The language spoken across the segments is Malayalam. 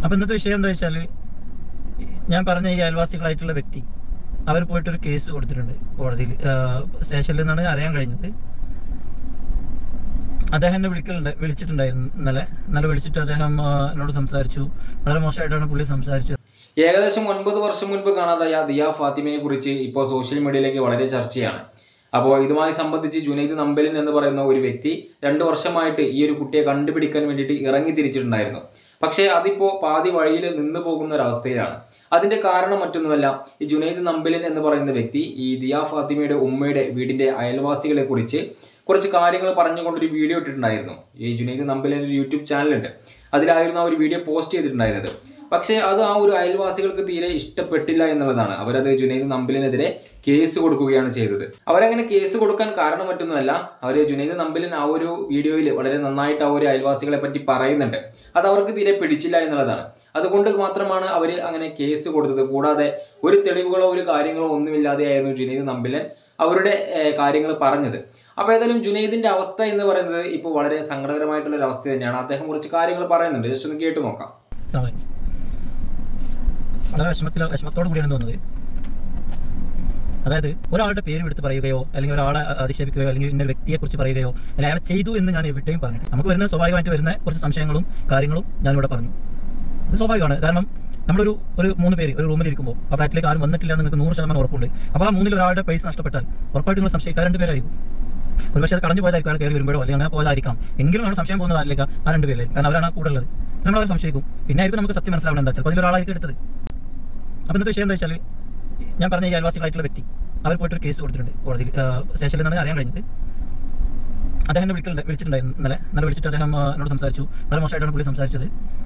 അപ്പോൾ ഇന്നത്തെ വിഷയം എന്താ വെച്ചാൽ ഞാൻ പറഞ്ഞ ഈ അയൽവാസികളായിട്ടുള്ള വ്യക്തി അവർ പോയിട്ടൊരു കേസ് കൊടുത്തിട്ടുണ്ട് കോടതിയിൽ സ്റ്റേഷനിൽ നിന്നാണ് അറിയാൻ കഴിഞ്ഞത് അദ്ദേഹം എന്നെ വിളിക്കലുണ്ട് വിളിച്ചിട്ടുണ്ടായിരുന്നു ഇന്നലെ ഇന്നലെ വിളിച്ചിട്ട് അദ്ദേഹം ആ, എന്നോട് സംസാരിച്ചു വളരെ മോശമായിട്ടാണ് പുള്ളി സംസാരിച്ചത് ഏകദേശം ഒൻപത് വർഷം മുൻപ് കാണാതായ ദിയ ഫാത്തിമയെ കുറിച്ച് ഇപ്പോൾ സോഷ്യൽ മീഡിയയിലേക്ക് വളരെ ചർച്ചയാണ് അപ്പോൾ ഇതുമായി സംബന്ധിച്ച് ജുനൈദ് നമ്പലിൻ എന്ന് പറയുന്ന ഒരു വ്യക്തി രണ്ട് വർഷമായിട്ട് ഈ ഒരു കുട്ടിയെ കണ്ടുപിടിക്കാൻ വേണ്ടിയിട്ട് ഇറങ്ങി തിരിച്ചിട്ടുണ്ടായിരുന്നു പക്ഷേ അതിപ്പോൾ പാതി വഴിയിൽ നിന്ന് പോകുന്ന ഒരു അവസ്ഥയിലാണ് അതിന്റെ കാരണം മറ്റൊന്നുമല്ല ഈ ജുനൈദ് നമ്പലിൻ എന്ന് പറയുന്ന വ്യക്തി ഈ ദിയ ഫാത്തിമയുടെ ഉമ്മയുടെ വീടിന്റെ അയൽവാസികളെ കുറിച്ച് കുറച്ച് കാര്യങ്ങൾ പറഞ്ഞുകൊണ്ടൊരു വീഡിയോ ഇട്ടിട്ടുണ്ടായിരുന്നു ഈ ജുനൈദ് നമ്പലിൻ്റെ ഒരു യൂട്യൂബ് ചാനലുണ്ട് അതിലായിരുന്നു ആ ഒരു വീഡിയോ പോസ്റ്റ് ചെയ്തിട്ടുണ്ടായിരുന്നത് പക്ഷേ അത് ആ ഒരു അയൽവാസികൾക്ക് തീരെ ഇഷ്ടപ്പെട്ടില്ല എന്നുള്ളതാണ് അവരത് ജുനൈദ് നമ്പിലിനെതിരെ കേസ് കൊടുക്കുകയാണ് ചെയ്തത് അവരങ്ങനെ കേസ് കൊടുക്കാൻ കാരണം മറ്റൊന്നുമല്ല അവർ ജുനൈദ് നമ്പിലിൻ ആ ഒരു വീഡിയോയിൽ വളരെ നന്നായിട്ട് ആ ഒരു അയൽവാസികളെ പറ്റി പറയുന്നുണ്ട് അത് അവർക്ക് തീരെ പിടിച്ചില്ല എന്നുള്ളതാണ് അതുകൊണ്ട് മാത്രമാണ് അവർ അങ്ങനെ കേസ് കൊടുത്തത് കൂടാതെ ഒരു തെളിവുകളോ ഒരു കാര്യങ്ങളോ ഒന്നുമില്ലാതെയായിരുന്നു ജുനൈദ് നമ്പിലൻ അവരുടെ കാര്യങ്ങൾ പറഞ്ഞത് അപ്പോൾ ഏതായാലും ജുനൈദിന്റെ അവസ്ഥ എന്ന് പറയുന്നത് ഇപ്പോൾ വളരെ സങ്കടകരമായിട്ടുള്ള ഒരു അവസ്ഥ തന്നെയാണ് അദ്ദേഹം കുറച്ച് കാര്യങ്ങൾ പറയുന്നുണ്ട് ജസ്റ്റ് ഒന്ന് കേട്ട് നോക്കാം സമയം വളരെ വിഷമത്തിൽ വിഷമത്തോടു കൂടിയാണ് തോന്നുന്നത് അതായത് ഒരാളുടെ പേര് എടുത്ത് പറയുകയോ അല്ലെങ്കിൽ ഒരാളെ അധിക്ഷേപിക്കുകയോ അല്ലെങ്കിൽ ഇന്ന വ്യക്തിയെ കുറിച്ച് പറയുകയോ അല്ലെങ്കിൽ അയാളെ ചെയ്തു എന്ന് ഞാൻ എവിടെയും പറഞ്ഞു നമുക്ക് വരുന്ന സ്വാഭാവികമായിട്ട് വരുന്ന കുറച്ച് സംശയങ്ങളും കാര്യങ്ങളും ഞാനിവിടെ പറഞ്ഞു അത് സ്വാഭാവികമാണ് കാരണം നമ്മളൊരു ഒരു മൂന്ന് പേര് ഒരു റൂമിൽ ഇരിക്കുമ്പോൾ ആ ഫ്ലാറ്റിലേക്ക് ആരും വന്നിട്ടില്ല എന്ന് നിങ്ങൾക്ക് നൂറ് ശതമാനം ഉറപ്പുണ്ട് അപ്പോൾ ആ മൂന്നിൽ ഒരാളുടെ പൈസ നഷ്ടപ്പെട്ടാൽ ഉറപ്പായിട്ട് നിങ്ങൾ സംശയിക്കാൻ രണ്ട് പേരായിരിക്കും ഒരുപക്ഷെ അത് കടഞ്ഞു പോയതായിരിക്കും അയാൾ കയറി വരുമ്പോഴോ അല്ലെങ്കിൽ അങ്ങനെ പോയതായിരിക്കാം എങ്കിലും നമ്മൾ സംശയം പോകുന്നത് ആരിലേക്ക് ആ രണ്ട് പേരിലേക്ക് കാരണം അവരാണ് ആ കൂടെ ഉള്ളത് നമ്മൾ അവർ സംശയിക്കും പിന്നെ ആയിരിക്കും നമുക്ക് സത്യം മനസ്സിലാവണം എന്താ ചിലപ്പോൾ അതിലൊരാളായിരിക്കും എടുത്തത് അപ്പോൾ ഇന്നത്തെ വിഷയം എന്താ വെച്ചാൽ ഞാൻ പറഞ്ഞ ഈ അയൽവാസികളായിട്ടുള്ള വ്യക്തി അവർ പോയിട്ടൊരു കേസ് കൊടുത്തിട്ടുണ്ട് കോടതിയിൽ സ്റ്റേഷനിൽ നിന്നാണ് അറിയാൻ കഴിഞ്ഞത് അദ്ദേഹം എന്നെ വിളിക്കലുണ്ട് വിളിച്ചിട്ടുണ്ടായിരുന്നു ഇന്നലെ ഇന്നലെ വിളിച്ചിട്ട് അദ്ദേഹം ആ, എന്നോട് സംസാരിച്ചു വളരെ മോശമായിട്ടാണ് പുള്ളി സംസാരിച്ചത്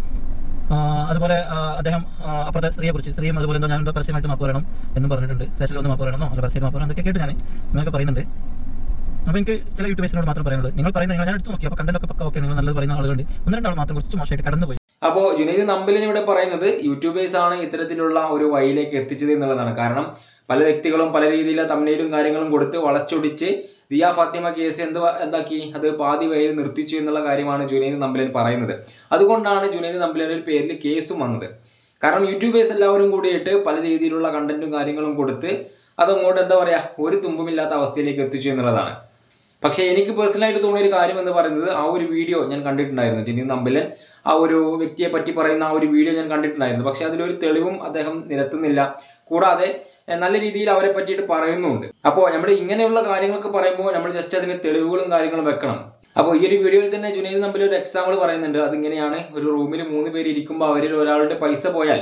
ആ, അതുപോലെ ആ, അദ്ദേഹം ആ, അപ്പുറത്തെ സ്ത്രീയെ കുറിച്ച് സ്ത്രീയും അതുപോലെ എന്തോ ഞാൻ എന്തോ പരസ്യമായിട്ട് മാപ്പ് പറയണം എന്നും പറഞ്ഞിട്ടുണ്ട് സ്റ്റേഷനിൽ ഒന്ന് മാപ്പ് പറയണമെന്നോ അല്ല പരസ്യമായിട്ട് മാപ്പ് പറയണം എന്നൊക്കെ കേട്ട് ഞാൻ നിങ്ങൾക്ക് പറയുന്നുണ്ട് അപ്പോൾ എനിക്ക് ചില യൂട്യൂബേഴ്സിനോട് മാത്രം പറയാനുള്ളത് നിങ്ങൾ പറയുന്ന നിങ്ങൾ ഞാൻ എടുത്ത് നോക്കി അപ്പോൾ കണ്ടന്റ് ഒക്കെ പക്ക ഓക്കെ നിങ്ങൾ നല്ലത് പറയുന്ന ആളുകളുണ്ട് ഒന്ന് രണ്ടാൾ മാത്രം കുറച്ച് മോശമായിട്ട് കടന്നു പോയി അപ്പോൾ ജുനൈദ് നമ്പലിൻ ഇവിടെ പറയുന്നത് യൂട്യൂബേഴ്സ് ആണ് ഇത്തരത്തിലുള്ള ഒരു വഴിയിലേക്ക് എത്തിച്ചത് എന്നുള്ളതാണ് കാരണം പല വ്യക്തികളും പല രീതിയിലുള്ള തമ്മിലും കാര്യങ്ങളും കൊടുത്ത് വളച്ചൊടിച്ച് ദിയ ഫാത്തിമ കേസ് എന്ത് വ- എന്താക്കി അത് പാതി വഴിയിൽ നിർത്തിച്ചു എന്നുള്ള കാര്യമാണ് ജുനൈദ് നമ്പലിൻ പറയുന്നത് അതുകൊണ്ടാണ് ജുനൈദ് നമ്പലിൻ്റെ പേരിൽ കേസും വന്നത് കാരണം യൂട്യൂബേഴ്സ് എല്ലാവരും കൂടിയിട്ട് പല രീതിയിലുള്ള കണ്ടന്റും കാര്യങ്ങളും കൊടുത്ത് അതങ്ങോട്ട് എന്താ പറയുക ഒരു തുമ്പുമില്ലാത്ത അവസ്ഥയിലേക്ക് എത്തിച്ചു എന്നുള്ളതാണ് പക്ഷേ എനിക്ക് പേഴ്സണലായിട്ട് തോന്നിയ ഒരു കാര്യം എന്ന് പറയുന്നത് ആ ഒരു വീഡിയോ ഞാൻ കണ്ടിട്ടുണ്ടായിരുന്നു ജിനി നമ്പലൻ ആ ഒരു വ്യക്തിയെ പറ്റി പറയുന്ന ആ ഒരു വീഡിയോ ഞാൻ കണ്ടിട്ടുണ്ടായിരുന്നു പക്ഷേ അതിലൊരു തെളിവും അദ്ദേഹം നിരത്തുന്നില്ല കൂടാതെ എഹ്, നല്ല രീതിയിൽ അവരെ പറ്റിയിട്ട് പറയുന്നുണ്ട് അപ്പോൾ നമ്മൾ ഇങ്ങനെയുള്ള കാര്യങ്ങളൊക്കെ പറയുമ്പോൾ നമ്മൾ ജസ്റ്റ് അതിന് തെളിവുകളും കാര്യങ്ങളും വെക്കണം അപ്പോൾ ഈ ഒരു വീഡിയോയിൽ തന്നെ ജുനൈദ് നമ്പൽ ഒരു എക്സാമ്പിൾ പറയുന്നുണ്ട് അതിങ്ങനെയാണ് ഒരു റൂമിൽ മൂന്ന് പേര് ഇരിക്കുമ്പോൾ അവരിൽ ഒരാളുടെ പൈസ പോയാൽ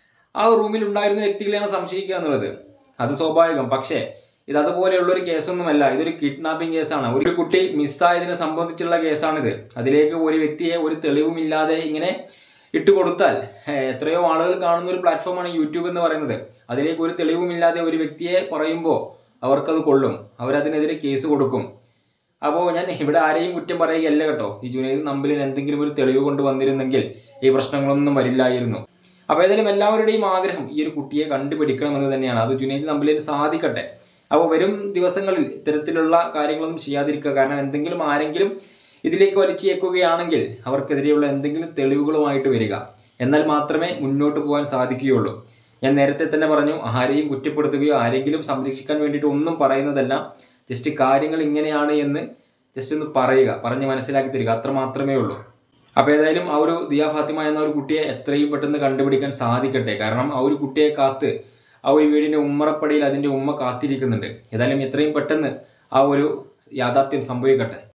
ആ റൂമിൽ ഉണ്ടായിരുന്ന വ്യക്തികളെയാണ് സംശയിക്കുക എന്നുള്ളത് അത് സ്വാഭാവികം പക്ഷേ ഇത് അതുപോലെയുള്ള ഒരു കേസൊന്നുമല്ല ഇതൊരു കിഡ്നാപ്പിംഗ് കേസാണ് ഒരു കുട്ടി മിസ്സായതിനെ സംബന്ധിച്ചുള്ള കേസാണിത് അതിലേക്ക് ഒരു വ്യക്തിയെ ഒരു തെളിവുമില്ലാതെ ഇങ്ങനെ ഇട്ട് കൊടുത്താൽ ഏഹ്, എത്രയോ ആളുകൾ കാണുന്ന ഒരു പ്ലാറ്റ്ഫോമാണ് യൂട്യൂബ് എന്ന് പറയുന്നത് അതിലേക്ക് ഒരു തെളിവുമില്ലാതെ ഒരു വ്യക്തിയെ പറയുമ്പോൾ അവർക്കത് കൊള്ളും അവരതിനെതിരെ കേസ് കൊടുക്കും അപ്പോൾ ഞാൻ ഇവിടെ ആരെയും കുറ്റം പറയുകയല്ല കേട്ടോ ഈ ജുനൈദ് നമ്പിലിന് എന്തെങ്കിലും ഒരു തെളിവ് കൊണ്ട് വന്നിരുന്നെങ്കിൽ ഈ പ്രശ്നങ്ങളൊന്നും വരില്ലായിരുന്നു അപ്പോൾ ഏതായാലും എല്ലാവരുടെയും ആഗ്രഹം ഈ ഒരു കുട്ടിയെ കണ്ടുപിടിക്കണമെന്ന് തന്നെയാണ് അത് ജുനൈദ് നമ്പിലിന് സാധിക്കട്ടെ അപ്പോൾ വരും ദിവസങ്ങളിൽ ഇത്തരത്തിലുള്ള കാര്യങ്ങളൊന്നും ചെയ്യാതിരിക്കുക കാരണം എന്തെങ്കിലും ആരെങ്കിലും ഇതിലേക്ക് വലിച്ചേക്കുകയാണെങ്കിൽ അവർക്കെതിരെയുള്ള എന്തെങ്കിലും തെളിവുകളുമായിട്ട് വരിക എന്നാൽ മാത്രമേ മുന്നോട്ട് പോകാൻ സാധിക്കുകയുള്ളൂ ഞാൻ നേരത്തെ തന്നെ പറഞ്ഞു ആരെയും കുറ്റപ്പെടുത്തുകയോ ആരെങ്കിലും സംരക്ഷിക്കാൻ വേണ്ടിയിട്ട് ഒന്നും പറയുന്നതല്ല ജസ്റ്റ് കാര്യങ്ങൾ ഇങ്ങനെയാണ് എന്ന് ജസ്റ്റ് ഒന്ന് പറയുക പറഞ്ഞ് മനസ്സിലാക്കി തരിക അത്ര മാത്രമേ ഉള്ളൂ അപ്പോൾ ഏതായാലും ആ ഒരു ദിയ ഫാത്തിമ എന്ന ഒരു കുട്ടിയെ എത്രയും പെട്ടെന്ന് കണ്ടുപിടിക്കാൻ സാധിക്കട്ടെ കാരണം ആ ഒരു കുട്ടിയെ കാത്ത് ആ ഒരു വീടിൻ്റെ ഉമ്മറപ്പടിയിൽ അതിൻ്റെ ഉമ്മ കാത്തിരിക്കുന്നുണ്ട് ഏതായാലും എത്രയും പെട്ടെന്ന് ആ ഒരു യാഥാർത്ഥ്യം സംഭവിക്കട്ടെ